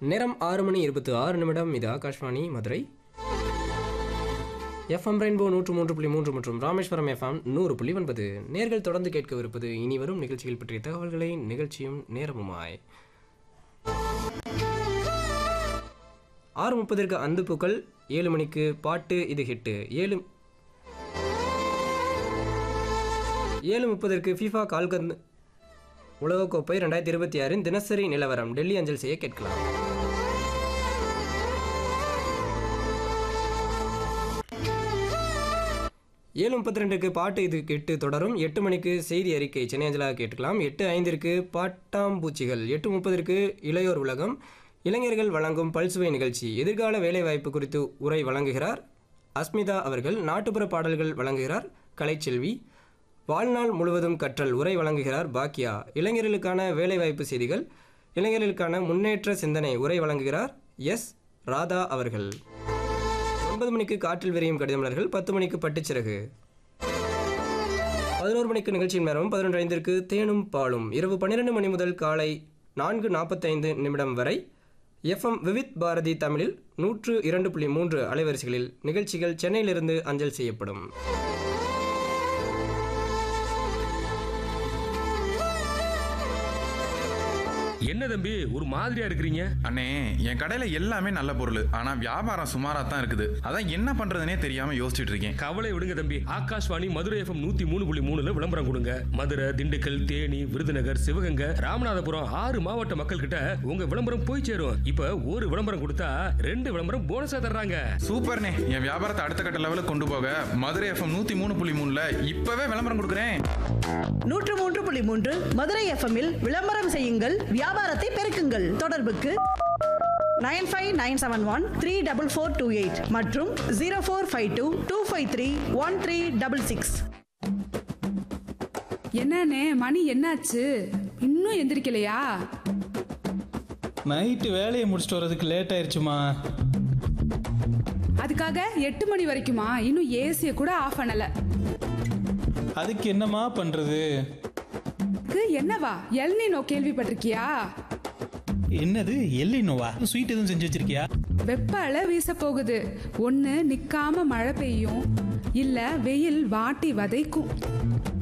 நேரம் ஆறு மணி இருபத்தி ஆறு நிமிடம் இது ஆகாஷ்வாணி மதுரை எஃப்எம் ரெயின்போ நூற்று மூன்று புள்ளி மூன்று மற்றும் ராமேஸ்வரம் எஃப்எம் நூறு புள்ளி ஒன்பது நேர்கள் தொடர்ந்து கேட்கவிருப்பது இனி வரும் நிகழ்ச்சிகள் பற்றிய தகவல்களை நிகழ்ச்சியும் நேரமுமாய் ஆறு முப்பதற்கு அந்து பூக்கள் ஏழு மணிக்கு பாட்டு இது ஹிட்டு ஏழு ஏழு முப்பதற்கு ஃபீஃபா கால்கந்து உலகக்கோப்பை ரெண்டாயிரத்தி இருபத்தி ஆறின் தினசரி நிலவரம் டெல்லி அஞ்சல் செய்ய கேட்கலாம் ஏழு முப்பத்தி ரெண்டுக்கு பாட்டு இது எட்டு தொடரும் எட்டு மணிக்கு செய்தி அறிக்கை சென்னை அஞ்சலாக கேட்டுக்கலாம் எட்டு ஐந்திற்கு பாட்டாம்பூச்சிகள் எட்டு முப்பதற்கு இளையோர் உலகம் இளைஞர்கள் வழங்கும் பல்சுவை நிகழ்ச்சி எதிர்கால வேலைவாய்ப்பு குறித்து உரை வழங்குகிறார் அஸ்மிதா அவர்கள் நாட்டுப்புற பாடல்கள் வழங்குகிறார் கலைச்செல்வி வாழ்நாள் முழுவதும் கற்றல் உரை வழங்குகிறார் பாக்கியா இளைஞர்களுக்கான வேலைவாய்ப்பு செய்திகள் இளைஞர்களுக்கான முன்னேற்ற சிந்தனை உரை வழங்குகிறார் எஸ் ராதா அவர்கள் ஒன்பது மணிக்கு காற்றில் விரியும் கடிதமலர்கள் பத்து மணிக்கு பட்டுச்சிறகு பதினோரு மணிக்கு நிகழ்ச்சியின் நேரம் பதினொன்று ஐந்திற்கு தேனும் பாலும் இரவு பன்னிரெண்டு மணி முதல் காலை நான்கு நாற்பத்தைந்து நிமிடம் வரை எஃப்எம் விவித் பாரதி தமிழில் நூற்று இரண்டு புள்ளி மூன்று அலைவரிசைகளில் நிகழ்ச்சிகள் சென்னையிலிருந்து அஞ்சல் செய்யப்படும் என்ன தம்பி ஒரு மாதிரியா இருக்கிறீங்க அண்ணே என் கடையில எல்லாமே நல்ல பொருள் ஆனா வியாபாரம் சுமாரா தான் இருக்குது அதான் என்ன பண்றதுனே தெரியாம யோசிச்சுட்டு இருக்கேன் கவலை விடுங்க தம்பி ஆகாஷ்வாணி மதுரை எஃப்எம் நூத்தி மூணு புள்ளி மூணுல விளம்பரம் கொடுங்க மதுரை திண்டுக்கல் தேனி விருதுநகர் சிவகங்கை ராமநாதபுரம் ஆறு மாவட்ட மக்கள் கிட்ட உங்க விளம்பரம் போய் சேரும் இப்ப ஒரு விளம்பரம் கொடுத்தா ரெண்டு விளம்பரம் போனஸா தர்றாங்க சூப்பர்ண்ணே என் வியாபாரத்தை அடுத்த கட்ட லெவலுக்கு கொண்டு போக மதுரை எஃப்எம் நூத்தி மூணு புள்ளி மூணுல இப்பவே விளம்பரம் கொடுக்குறேன் நூற்று மூன்று புள்ளி மூன்று மதுரை எஃப்எம்மில் விளம்பரம் செய்யுங்கள் வியாபாரத்தை பெருக்குங்கள் தொடர்புக்கு nine five nine seven one three double four two eight மற்றும் zero four five two two five three one three double six என்னண்ணே மணி என்னாச்சு இன்னும் எந்திரிக்கலையா நைட்டு வேலையை முடிச்சுட்டு வர்றதுக்கு லேட் ஆயிடுச்சுமா அதுக்காக எட்டு மணி வரைக்குமா இன்னும் ஏசியை கூட ஆஃப் பண்ணல அதுக்கு என்னம்மா பண்றது க்கு என்னவா எல்னினோ கேள்விப்பட்டிருக்கியா என்னது எல்லினோவா ஸ்வீட் எதுவும் செஞ்சு வச்சிருக்கியா வெப்ப அலை வீச போகுது ஒன்று நிற்காம மழை பெய்யும் இல்லை வெயில் வாட்டி வதைக்கும்